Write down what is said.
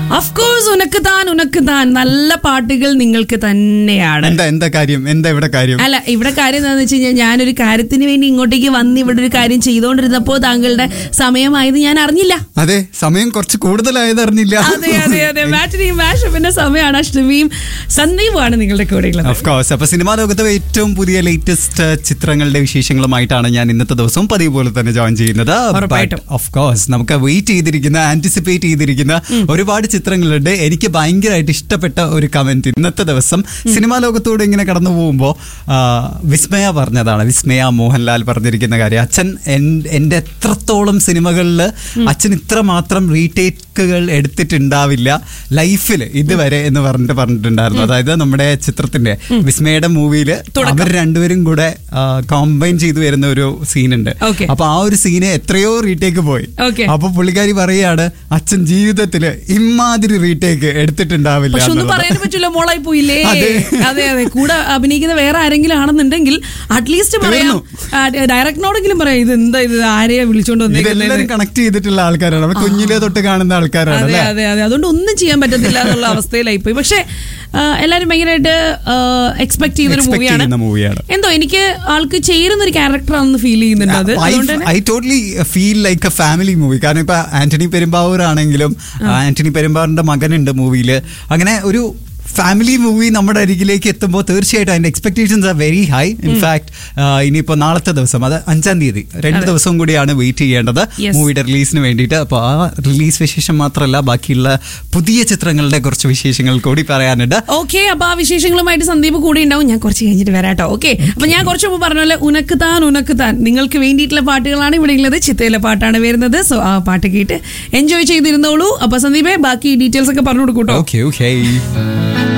Of course ഉനക്ക് താൻ ഉനക്ക് താൻ നല്ല പാട്ടുകൾ നിങ്ങൾക്ക് തന്നെയാണ് എന്താ എന്താ കാര്യം എന്താ ഇവിടെ കാര്യം അല്ല ഇവിടെ കാര്യം എന്താണെന്ന് വെച്ച് കഴിഞ്ഞാൽ ഞാനൊരു കാര്യത്തിന് വേണ്ടി ഇങ്ങോട്ടേക്ക് വന്ന് ഇവിടെ ഒരു കാര്യം ചെയ്തുകൊണ്ടിരുന്നപ്പോൾ താങ്കളുടെ സമയമായത് ഞാൻ അറിഞ്ഞില്ല അതെ സമയം കുറച്ച് കൂടുതലായത് അറിഞ്ഞില്ല അതെ അതെ അതെ മാറ്റിനെയും മാഷപ്പിന്റെ സമയമാണ് അഷ്ടമിയും സന്ദീപുമാണ് നിങ്ങളുടെ കൂടെയുള്ളത് ഓഫ് കോഴ്സ് അപ്പൊ സിനിമാ ലോകത്തെ ഏറ്റവും പുതിയ ലേറ്റസ്റ്റ് ചിത്രങ്ങളുടെ വിശേഷങ്ങളുമായിട്ടാണ് ഞാൻ ഇന്നത്തെ ദിവസവും പതിവ് പോലെ തന്നെ ജോയിൻ ചെയ്യുന്നത് ഉറപ്പായിട്ടും. ഓഫ് കോഴ്സ് നമുക്ക് വെയിറ്റ് ചെയ്തിരിക്കുന്ന ആന്റിസിപ്പേറ്റ് ചെയ്തിരിക്കുന്ന ഒരുപാട് ചിത്രങ്ങളുണ്ട് എനിക്ക് ഭയങ്കരമായിട്ട് ഇഷ്ടപ്പെട്ട ഒരു കമന്റ് ഇന്നത്തെ ദിവസം സിനിമാ ലോകത്തൂടെ ഇങ്ങനെ കടന്നു പോകുമ്പോൾ വിസ്മയ പറഞ്ഞതാണ് വിസ്മയ മോഹൻലാൽ പറഞ്ഞിരിക്കുന്ന കാര്യം അച്ഛൻ എൻ- എന്റെ എത്രത്തോളം സിനിമകളിൽ അച്ഛൻ ഇത്രമാത്രം റീടേക്കുകൾ എടുത്തിട്ടുണ്ടാവില്ല ലൈഫിൽ ഇതുവരെ എന്ന് പറഞ്ഞിട്ട് പറഞ്ഞിട്ടുണ്ടായിരുന്നു അതായത് നമ്മുടെ ചിത്രത്തിന്റെ വിസ്മയുടെ മൂവിയിൽ അവർ രണ്ടുപേരും കൂടെ കോമ്പൈൻ ചെയ്തു വരുന്ന ഒരു സീനുണ്ട് Okay. അപ്പൊ ആ ഒരു സീന് എത്രയോ റീടേക്ക് പോയി Okay. അപ്പൊ പുള്ളിക്കാരി പറയാണ് അച്ഛൻ ജീവിതത്തില് ഇമ്മാതിരി റീടേക്ക് എടുത്തിട്ടുണ്ടാവില്ല പക്ഷെ ഒന്നും എന്നുള്ളത്. പറയാൻ പറ്റില്ല മോളായി പോയില്ലേ അതെ. അതെ അതെ കൂടെ അഭിനയിക്കുന്ന വേറെ ആരെങ്കിലും ആണെന്നുണ്ടെങ്കിൽ അറ്റ്ലീസ്റ്റ് പറയാം ഡയറക്ടറിനോടെങ്കിലും പറയാം ഇത് എന്താ ഇത് ആരെയാ വിളിച്ചോണ്ട് വന്നേക്കുന്നത് ഇതെല്ലാരും കണക്ട് ചെയ്തിട്ടുള്ള ആൾക്കാരാണ് അവൻ കുഞ്ഞിലെ തൊട്ട് കാണുന്ന ആൾക്കാരാണ് അതെ അല്ലേ അതെ അതെ അതുകൊണ്ട് ഒന്നും ചെയ്യാൻ പറ്റത്തില്ല എന്നുള്ള അവസ്ഥയിലായി പോയി പക്ഷെ ആ, എല്ലാരും ഭയങ്കരമായിട്ട് എക്സ്പെക്ട് ചെയ്യുന്ന ഒരു Expect മൂവിയാണ് ചെയ്യുന്ന മൂവിയാണ് എന്തോ എനിക്ക് ആൾക്ക് ചേരുന്ന ഒരു ക്യാരക്ടർ ആണെന്ന് ഫീൽ ചെയ്യുന്നുണ്ട് അത് അതുകൊണ്ട് തന്നെ I totally feel like a family movie കാരണം ഇപ്പൊ ആന്റണി പെരുമ്പാവൂർ ആണെങ്കിലും ആന്റണി പെരുമ്പാവൂരിന്റെ മകനുണ്ട് മൂവിയിൽ അങ്ങനെ ഒരു ഫാമിലി മൂവി നമ്മുടെ അരികിലേക്ക് എത്തുമ്പോൾ തീർച്ചയായിട്ടും അതിന്റെ expectations are very high in fact ഇനിയിപ്പോ നാളത്തെ ദിവസം അത് അഞ്ചാം തീയതി രണ്ട് ദിവസവും കൂടിയാണ് വെയിറ്റ് ചെയ്യേണ്ടത് Yes. മൂവിയുടെ റിലീസിന് വേണ്ടിയിട്ട് അപ്പോൾ ആ റിലീസ് വിശേഷം മാത്രമല്ല ബാക്കിയുള്ള പുതിയ ചിത്രങ്ങളുടെ കുറച്ച് വിശേഷങ്ങൾ കൂടി പറയാനുണ്ട് ഓക്കെ അപ്പൊ ആ വിശേഷങ്ങളുമായിട്ട് സന്ദീപ് കൂടെ ഉണ്ടാവും ഞാൻ കുറച്ച് കഴിഞ്ഞിട്ട് വരാട്ടോ ഓക്കെ അപ്പൊ ഞാൻ കുറച്ച് മുമ്പ് പറഞ്ഞ പോലെ ഉനക്ക് താൻ ഉനക്ക് താൻ നിങ്ങൾക്ക് വേണ്ടിയിട്ടുള്ള പാട്ടുകളാണ് ഇവിടെ ഉള്ളത് ചിത്തയിലെ പാട്ടാണ് വരുന്നത് സോ ആ പാട്ട് കേട്ട് എൻജോയ് ചെയ്തിരുന്നോളൂ അപ്പൊ സന്ദീപേ ബാക്കി ഡീറ്റെയിൽസ് ഒക്കെ പറഞ്ഞു കൊടുക്കൂട്ടോ ഓക്കെ ഓക്കെ